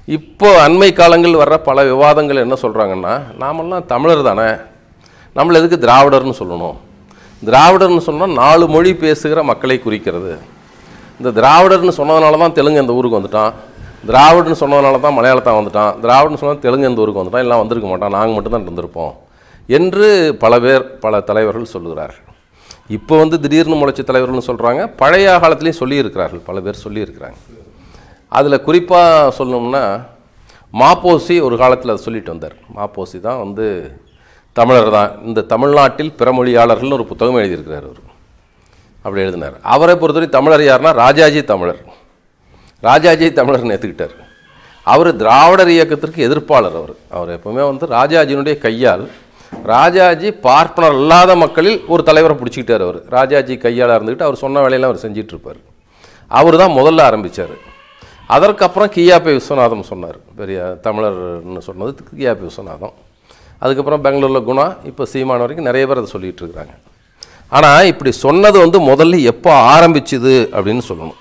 இப்போ அண்மை காலங்கள் வர்ற பல விவாதங்கள் என்ன சொல்கிறாங்கன்னா நாமெல்லாம் தமிழர் தானே நம்மள எதுக்கு திராவிடர்னு சொல்லணும் திராவிடர்னு சொன்னால் நாலு மொழி பேசுகிற மக்களை குறிக்கிறது இந்த திராவிடர்னு சொன்னதுனால தான் தெலுங்கு இந்த ஊருக்கு வந்துட்டான் திராவிடன்னு சொன்னதுனால தான் மலையாளத்தான் வந்துட்டான் திராவிடன்னு சொன்னால் தெலுங்கு இந்த ஊருக்கு வந்துட்டான் எல்லாம் வந்திருக்க மாட்டான் நாங்கள் மட்டும்தான் இருந்திருப்போம் என்று பல பேர் பல தலைவர்கள் சொல்லுகிறார்கள் இப்போ வந்து திடீர்னு முளைச்ச தலைவர்கள்னு சொல்கிறாங்க பழைய காலத்துலேயும் சொல்லியிருக்கிறார்கள் பல பேர் சொல்லியிருக்கிறாங்க அதில் குறிப்பாக சொல்லணும்னா மாப்போசி ஒரு காலத்தில் அதை சொல்லிட்டு வந்தார் மாப்போசி தான் வந்து தமிழர் தான் இந்த தமிழ்நாட்டில் பிறமொழியாளர்கள்னு ஒரு புத்தகம் எழுதியிருக்கிறார் அவர் அப்படி எழுதினார் அவரை பொறுத்தவரை தமிழர் யாருன்னா ராஜாஜி தமிழர் ராஜாஜி தமிழர்னு ஏற்றுக்கிட்டார் அவர் திராவிடர் இயக்கத்திற்கு எதிர்ப்பாளர் அவர் அவர் எப்பவுமே வந்து ராஜாஜியினுடைய கையால் ராஜாஜி பார்ப்பனர் அல்லாத மக்களில் ஒரு தலைவரை பிடிச்சிக்கிட்டார் அவர் ராஜாஜி கையால் இருந்துக்கிட்டு அவர் சொன்ன வேலையெல்லாம் அவர் செஞ்சிட்டு இருப்பார் அவர் தான் முதல்ல ஆரம்பித்தார் அதற்கப்புறம் கியாபி விஸ்வநாதம் சொன்னார் பெரிய தமிழர்னு சொன்னது கியாபி விஸ்வநாதம் அதுக்கப்புறம் பெங்களூரில் குணா இப்போ சீமான் வரைக்கும் நிறைய பேர் அதை சொல்லிகிட்டு இருக்கிறாங்க ஆனால் இப்படி சொன்னது வந்து முதல்ல எப்போ ஆரம்பிச்சுது அப்படின்னு சொல்லணும்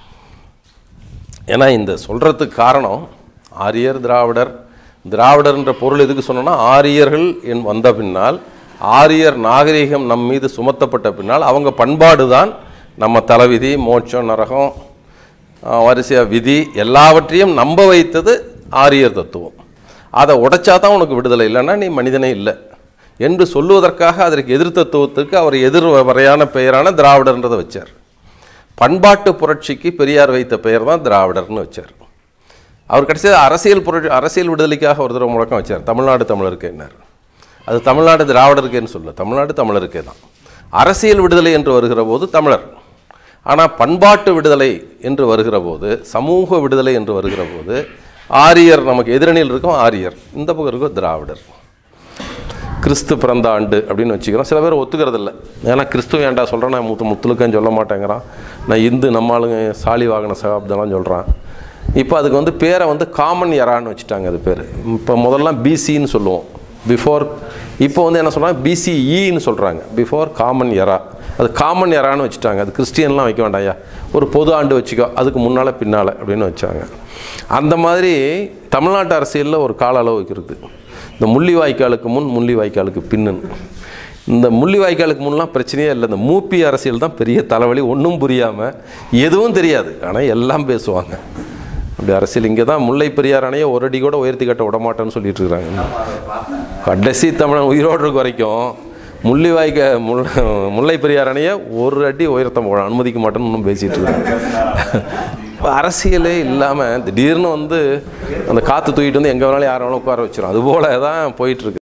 ஏன்னா இந்த சொல்கிறதுக்கு காரணம் ஆரியர் திராவிடர் திராவிடர்ன்ற பொருள் எதுக்கு சொன்னோன்னா ஆரியர்கள் என் வந்த பின்னால் ஆரியர் நாகரிகம் நம் மீது சுமத்தப்பட்ட பின்னால் அவங்க பண்பாடு தான் நம்ம தலைவிதி மோட்சம் நரகம் வரிசையாக விதி எல்லாவற்றையும் நம்ப வைத்தது ஆரியர் தத்துவம் அதை உடைச்சா தான் உனக்கு விடுதலை இல்லைன்னா நீ மனிதனே இல்லை என்று சொல்லுவதற்காக அதற்கு எதிர் தத்துவத்துக்கு அவர் எதிர் வரையான பெயரான திராவிடர்ன்றதை வச்சார் பண்பாட்டு புரட்சிக்கு பெரியார் வைத்த பெயர் தான் திராவிடர்னு வச்சார் அவர் கடைசியாக அரசியல் புரட்சி அரசியல் விடுதலைக்காக ஒரு தடவை முழக்கம் வச்சார் தமிழ்நாடு தமிழருக்கு என்னார் அது தமிழ்நாடு திராவிடருக்கேன்னு சொல்ல தமிழ்நாடு தமிழருக்கே தான் அரசியல் விடுதலை என்று வருகிற போது தமிழர் ஆனால் பண்பாட்டு விடுதலை என்று வருகிற போது சமூக விடுதலை என்று வருகிற போது ஆரியர் நமக்கு எதிரணியில் இருக்கும் ஆரியர் இந்த பக்கம் இருக்கும் திராவிடர் கிறிஸ்து பிறந்த ஆண்டு அப்படின்னு வச்சுக்கிறோம் சில பேர் ஒத்துக்கிறது இல்லை ஏன்னா கிறிஸ்துவ ஏன்டா சொல்கிறேன் நான் முத்து முத்துலுக்கன்னு சொல்ல மாட்டேங்கிறான் நான் இந்து நம்ம ஆளுங்க சாலி வாகன சகாப்தம்லாம் சொல்கிறான் இப்போ அதுக்கு வந்து பேரை வந்து காமன் எரான்னு வச்சுட்டாங்க அது பேர் இப்போ முதல்லாம் பிசின்னு சொல்லுவோம் பிஃபோர் இப்போ வந்து என்ன சொல்கிறாங்க பிசிஇன்னு சொல்கிறாங்க பிஃபோர் காமன் எரா அது காமன் எரான்னு வச்சுட்டாங்க அது கிறிஸ்டியன்லாம் வைக்க வேண்டாம்யா ஒரு பொது ஆண்டு வச்சுக்கோ அதுக்கு முன்னால் பின்னால் அப்படின்னு வச்சாங்க அந்த மாதிரி தமிழ்நாட்டு அரசியலில் ஒரு கால அளவு இருக்குது இந்த முள்ளி வாய்க்காலுக்கு முன் முள்ளி வாய்க்காலுக்கு பின்னுன்னு இந்த முள்ளி வாய்க்காலுக்கு முன்னெலாம் பிரச்சனையே இல்லை இந்த மூப்பி அரசியல் தான் பெரிய தலைவலி ஒன்றும் புரியாமல் எதுவும் தெரியாது ஆனால் எல்லாம் பேசுவாங்க அப்படி அரசியல் இங்கே தான் முல்லை பெரியார் அணையை ஒரு அடி கூட உயர்த்தி கட்ட விட மாட்டேன்னு சொல்லிட்டு இருக்கிறாங்க கடைசி தமிழன் உயிரோடு இருக்க வரைக்கும் முள்ளி வாய்க்க முல் முல்லை பெரியார் அணையை ஒரு அடி உயர்த்த போட அனுமதிக்க மாட்டேன்னு இன்னும் பேசிகிட்டு இருக்காங்க இப்போ அரசியலே இல்லாமல் திடீர்னு வந்து அந்த காற்று தூக்கிட்டு வந்து எங்கே வேணாலும் யாரை வேணாலும் உட்கார வச்சிடும் அதுபோல தான் போயிட்டுருக்கு